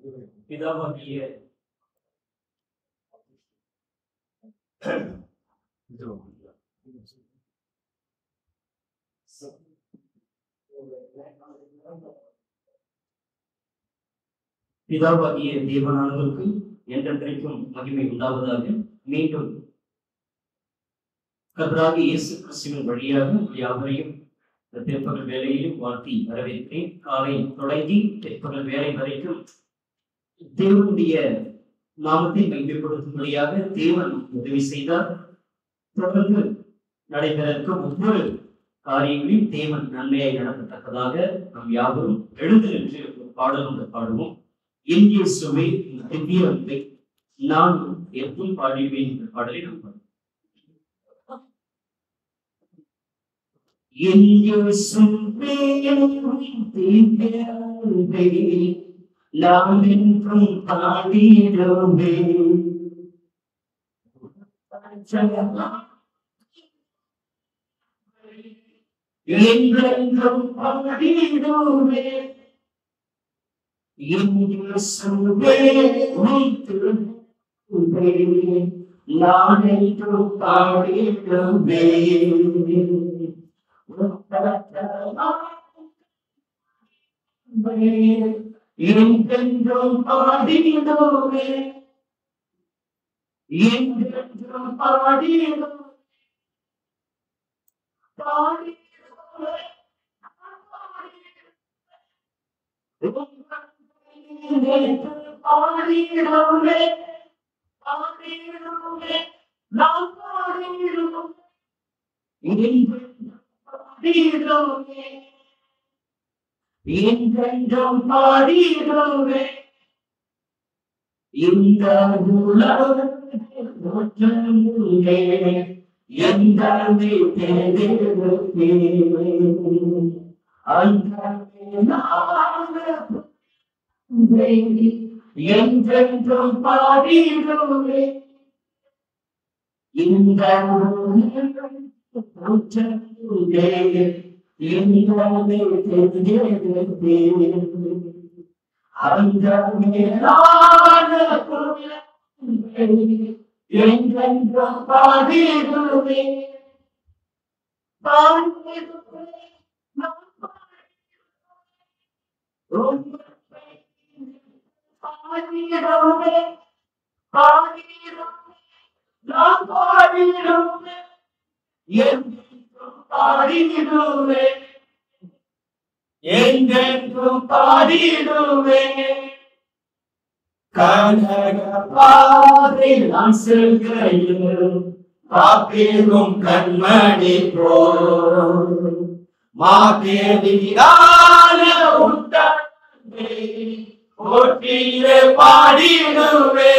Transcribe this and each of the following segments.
பிதாவாகிய பிதாவாகிய தேவனானவருக்கு என்றென்றைக்கும் மகிமை உண்டாவதாக மீண்டும் கர்த்தராகிய இயேசு கிறிஸ்துவின் வழியாக உங்கள் யாவரையும் இந்த பிற்பகல் வேலையிலும் வாழ்த்தி வரவேற்கிறேன் காலை தொடங்கி பிற்பகல் வேலை வரைக்கும் தேவனுடைய நாமத்தை மையப்படுத்தும்படியாக தேவன் உதவி செய்தார் தொடர்ந்து நடைபெற இருக்கும் ஒவ்வொரு காரியங்களையும் தேவன் நன்மையை நடத்தத்தக்கதாக நாம் யாவரும் எழுந்து நின்று ஒரு பாடல் ஒன்று பாடுவோம் என் இயேசுவே இந்த திவ்ய அன்பை நான் எப்பவும் பாடிவேன் என்ற பாடலை நாம் பாடுவோம் என் இயேசுவே உன் திவ்ய அன்பை நான் என்றும் பாடிடுவேன் என்றென்றும் பாடிடுவேன் என் இயேசுவே உன் திவ்ய நான் என்றும் பாடிடுவேன் என்றென்றும் பாடிடுவே என்றென்றும் பாடிடுவே பாடிடுவே பாடிடுவே பாடிடுவே நான் பாடிடுவே என்றென்றும் பாடிடுவே என்றென்றும் பாடிடுவே இந்த உலகே எந்த என்றென்றும் பாடிடுவே இந்த உலகே என்றென்றும் பாடிடுவே பாடிடுவே பாடிடுவே நான் பாடிடுவே என்றென்றும் பாடிடுவே என்றென்றும் பாடிடுவே கனக பாதை நான் செல்கையில் காப்பீரும் கண்மணி போ மாதேவியான உண்டே போற்றியே பாடிடுவே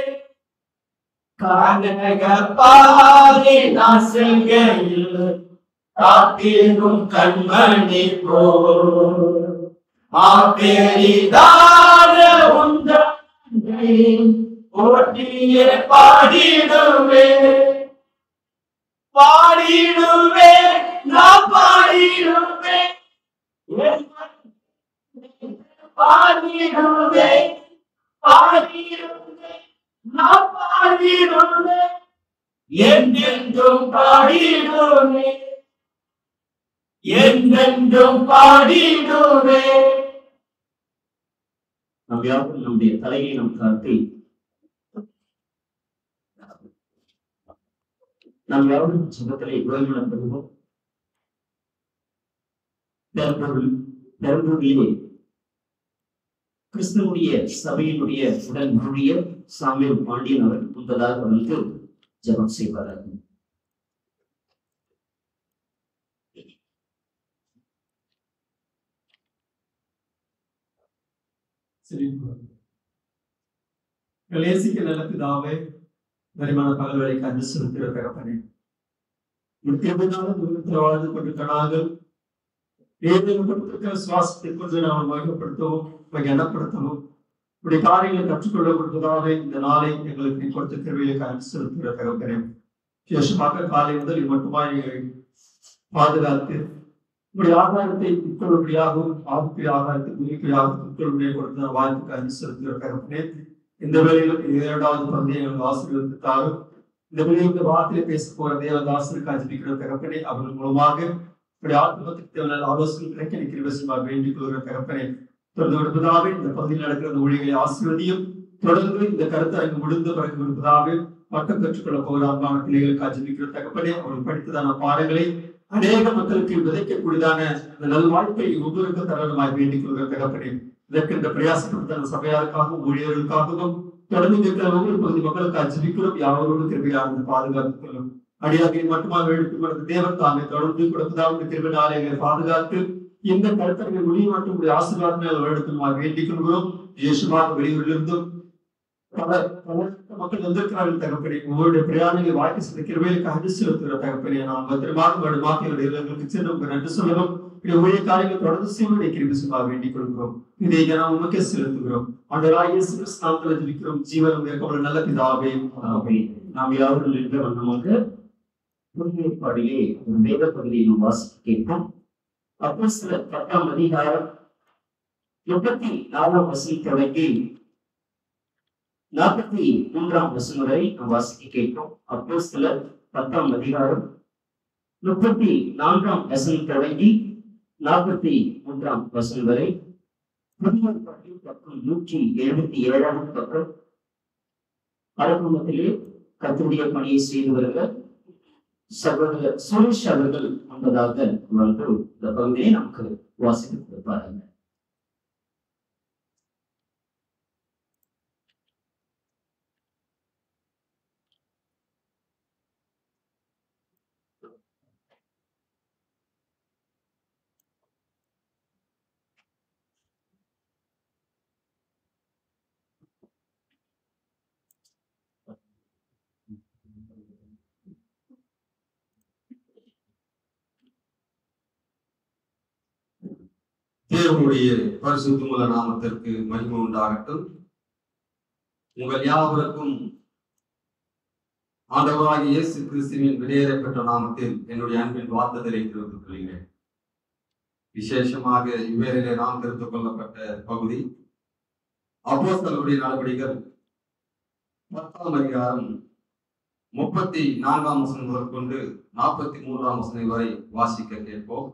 கனக பாதை நான் செல்கையில் காப்பீரும் கண்மணி போ மாபெரிதான உந்தே போற்றியே பாடிடுவே பாடிடுவே நான் பாடிடுவே பாடிடுவே பாடிடுவே நான் பாடிடுவே என்றென்றும் பாடிடுவே என்றென்றும் பாடிடுவே நம் யாரும் நம்முடைய தலையை நம் காட்டி நாம் யாரும் சுகத்திலே ஓய்வுடன் பெறுவோம் பெரும்பொருள் பெரும்பொருளிலே கிறிஸ்துவனுடைய சபையினுடைய உடல் முழுடைய சாமியல் பாண்டியன் அவர்கள் முன்பதாக வந்து ஜெபம் செய்வார்கள் கலேசிக்க நல்ல பிதாவே கரிமான பகல் வேலைக்கு அன்று செலுத்துகிற தகப்பனே முக்கியமான தூரத்தில் வாழ்ந்து கொண்டிருக்க நாங்கள் ஏதேனும் கொடுத்திருக்கிற சுவாசத்தை கொண்டு நாம் மகிமைப்படுத்தவும் கனப்படுத்தவும் இப்படி காரியங்களை கற்றுக்கொள்ள கொடுத்ததாக இந்த நாளை எங்களுக்கு நீ கொடுத்த கிருவியை அன்று செலுத்துகிற தகப்பனே விசேஷமாக காலை முதல் மட்டுமாய் எங்களை பாதுகாத்து உங்களுடைய ஆதாரத்தை உட்கொள்ளும்படியாகவும் ஆவிக்குரிய ஆதாரத்தை உயிர்க்குரிய உட்கொள்ளும்படியாக கொடுத்த வாய்ப்புக்கு அனுசரித்து தகப்பனே இந்த வேளையிலும் இரண்டாவது பகுதியை எங்கள் ஆசீர்வதித்தாலும் இந்த வேளையில் இந்த வார்த்தையை பேச போற தேவதாசருக்கு அஜிபிக்கிற தகப்பனே அவர்கள் மூலமாக இப்படி ஆத்மத்துக்கு தேவையான ஆலோசனை கிடைக்க நிற்கிற வேண்டிக் கொள்கிற தகப்பனே தொடர்ந்து விடுப்பதாக இந்த பகுதியில் நடக்கிற இந்த ஊழியர்களை ஆசீர்வதியும் தொடர்ந்து இந்த கருத்தரங்கு முடிந்த பிறகு விடுப்பதாக பட்டம் கற்றுக்கொள்ள போகிற அன்பான பிள்ளைகளுக்கு அஜிபிக்கிற தகப்பனே அவர்கள் படித்ததான பாடங்களை அநேக மக்களுக்கு விதைக்கக்கூடியதான இந்த நல் வாய்ப்பை ஒவ்வொருக்கும் தரணுமாய் வேண்டிக் கொள்கிற தகப்பனே இதற்கு இந்த பிரயாசப்படுத்த சபையாருக்காகவும் ஊழியர்களுக்காகவும் தொடர்ந்து இருக்கிற ஒவ்வொரு பகுதி மக்களுக்கு அஜிபிக்கிறோம் யாரோடு கிருபையாக பாதுகாத்துக் கொள்ளும் அடியாகை மட்டுமாக எடுத்துக் கொடுத்த தேவன் தாமே தொடர்ந்து கொடுப்பதாவது கிருபினாலே எங்களை பாதுகாத்து இந்த கருத்தர்கள் மொழி மற்றும் உடைய ஆசீர்வாதங்களை எடுத்துமாறு வேண்டிக் கொள்கிறோம் இயேசுமாக வெளியூரிலிருந்தும் பல பல மக்கள் வந்திருக்கிறார்கள் தகப்பனே உங்களுடைய பிரயாணிகள் வாழ்க்கை செய்த கிருபைகளுக்கு அனுசரித்து செலுத்துகிற தகப்பனே நாம் பத்திரமாக உங்களுடைய வாக்கியங்களுடைய இல்லங்களுக்கு சென்று உங்களுக்கு நன்றி சொல்லவும் இந்த ஊழிய காரியங்கள் தொடர்ந்து செய்வதை கிருபி சும்மா வேண்டிக் கொள்கிறோம் இதை நாம் உமக்கே செலுத்துகிறோம் ஆண்டவராகிய இயேசு கிறிஸ்து நாமத்தில் ஜெபிக்கிறோம் ஜீவனம் இருக்க நல்ல பிதாவே ஆகவே நாம் யாரும் இருந்த வண்ணமாக புதிய ஏற்பாடிலே ஒரு வேத பகுதியை நாம் வாசிக்க கேட்போம் அப்போ சில பத்தாம் அதிகாரம் முப்பத்தி நாலாம் வசதி தொடங்கி நாற்பத்தி மூன்றாம் வசனம் வரை நாம் வாசிக்க கேட்போம் அப்போ சில பத்தாம் அதிகாரம் முப்பத்தி நான்காம் வசனம் தொடங்கி நாற்பத்தி மூன்றாம் வசனம் வரை புதிய ஏற்பாட்டில் பக்கம் நூற்றி எழுபத்தி ஏழாம் பக்கம் அரங்குமத்திலே கத்துடைய பணியை செய்து வருகிற சகோதரர் சுரேஷ் அவர்கள் என்பதாக வந்து இந்த பகுதியை நமக்கு வாசித்து கொடுப்பாருங்க தேவனுடைய பரிசுத்தமுள்ள நாமத்திற்கு மகிமை உண்டாகட்டும் உங்கள் யாவருக்கும் ஆண்டவராகிய இயேசு கிறிஸ்துவின் வெளியேறப்பட்ட நாமத்தில் என்னுடைய அன்பின் வார்த்ததலை தெரிவித்துக் கொள்கிறேன் விசேஷமாக இவ்வேளையிலே நாம் தெரிந்து கொள்ளப்பட்ட பகுதி அப்போஸ்தலருடைய நடவடிக்கைகள் பத்தாம் அதிகாரம் முப்பத்தி நான்காம் வசனம் முதற்கொண்டு நாற்பத்தி மூன்றாம் வசனம் வரை வாசிக்க கேட்போம்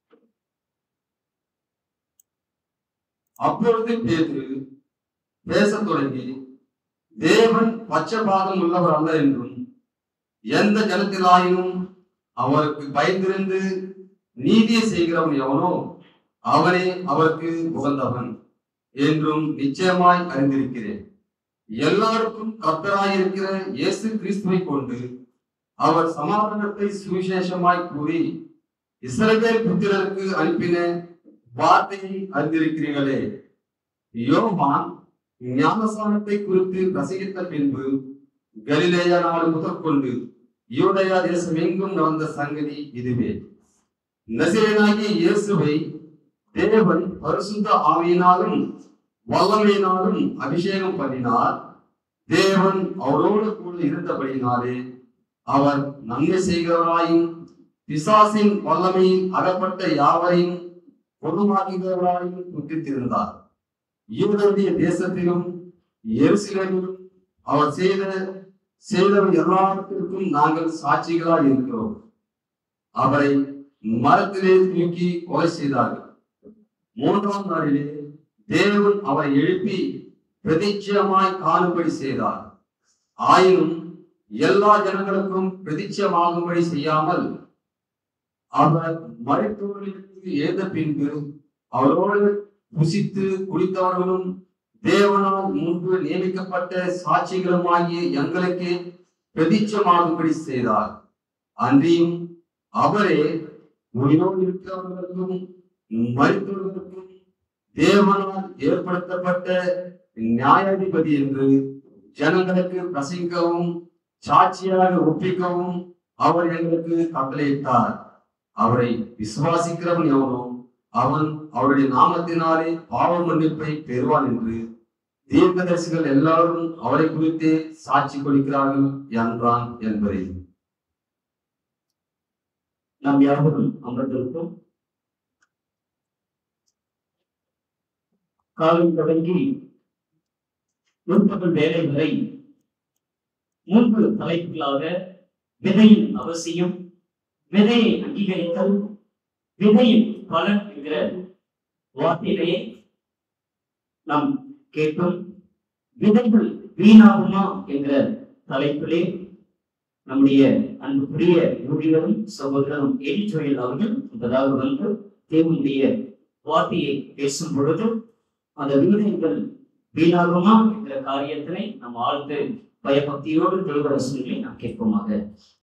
அப்பொழுது பேதுரு பேசத் தொடங்கி தேவன் பட்சபாதம் உள்ளவர் அல்ல என்றும் எந்த ஜனத்திலாயினும் அவருக்கு பயந்திருந்து நீதியை செய்கிறவன் எவனோ அவனே அவருக்கு உகந்தவன் என்றும் நிச்சயமாய் அறிந்திருக்கிறேன் எல்லாருக்கும் கர்த்தராயிருக்கிற இயேசு கிறிஸ்துவை கொண்டு அவர் சமாதானத்தை சுவிசேஷமாய் கூறி இஸ்ரவேல் புத்திரருக்கு அனுப்பின வார்த்தையை அறிந்திருக்கிறீர்களே யோவான் ஞானசானத்தை குறித்து பிரசங்கித்த பின்பு கலிலேயா நாடு முதற்கொண்டு யூதயா தேசம் எங்கும் நடந்த சங்கதி இதுவே நசிரனாகிய இயேசுவை தேவன் பரிசுத்த ஆவியினாலும் வல்லமையினாலும் அபிஷேகம் பண்ணினார் தேவன் அவரோடு கூட இருந்தபடினாலே அவர் நன்மை செய்கிறவராயும் பிசாசின் வல்லமையில் அகப்பட்ட யாவரையும் பொதுமாகிறவராயும் புத்தித்திருந்தார் யூதருடைய தேசத்திலும் எருசலேமிலும் அவர் செய்த செய்தவர் எல்லாத்திற்கும் நாங்கள் சாட்சிகளாய் இருக்கிறோம் அவரை மரத்திலே தூக்கி கொலை செய்தார்கள் மூன்றாம் நாளிலே தேவன் அவரை எழுப்பி பிரதிச்சயமாய் காணும்படி செய்தார் ஆயினும் எல்லா ஜனங்களுக்கும் பிரதிச்சயமாகும்படி செய்யாமல் அவர் மருத்துவர்களுக்கு ஏந்த பின்பு அவரோடு புசித்து குடித்தவர்களும் தேவனால் முன்பு நியமிக்கப்பட்ட சாட்சிகளுமாகிய எங்களுக்கு பிரதிச்சமாகும்படி செய்தார் அன்றியும் அவரே உயிரோடு இருக்கிறவர்களுக்கும் மருத்துவர்களுக்கும் தேவனால் ஏற்படுத்தப்பட்ட நியாயாதிபதி என்று ஜனங்களுக்கு பிரசங்கிக்கவும் சாட்சியாக ஒப்பிக்கவும் அவர் எங்களுக்கு கட்டளையிட்டார் அவரை விசுவாசிக்கிறவன் எவனோ அவன் அவருடைய நாமத்தினாலே பாவ மன்னிப்பை பெறுவான் என்று தீர்க்கதரிசிகள் எல்லாரும் அவரை குறித்தே சாட்சி கொடுக்கிறார்கள் என்றான் என்பதை நாம் யாவரும் அமர்ந்திருப்போம் காலை தொடங்கி முற்பகல் வேலை வரை மூன்று தலைப்புகளாக விதையின் அவசியம் விதையை அங்கீகரித்தல் விதையின் பலன் என்கிற வார்த்தையிலேயே நாம் கேட்கும் விதைகள் வீணாகுமா என்கிற தலைப்பிலே நம்முடைய அன்புக்குரிய ஊழியரும் சகோதரரும் எலிச்சோயல் அவர்கள் என்பதாக வந்து தேவனுடைய வார்த்தையை பேசும் பொழுது அந்த விதைகள் வீணாகுமா என்கிற காரியத்தினை நாம் ஆழ்ந்து பயபக்தியோடு தேவ ரசனைகளை நாம் கேட்போமாக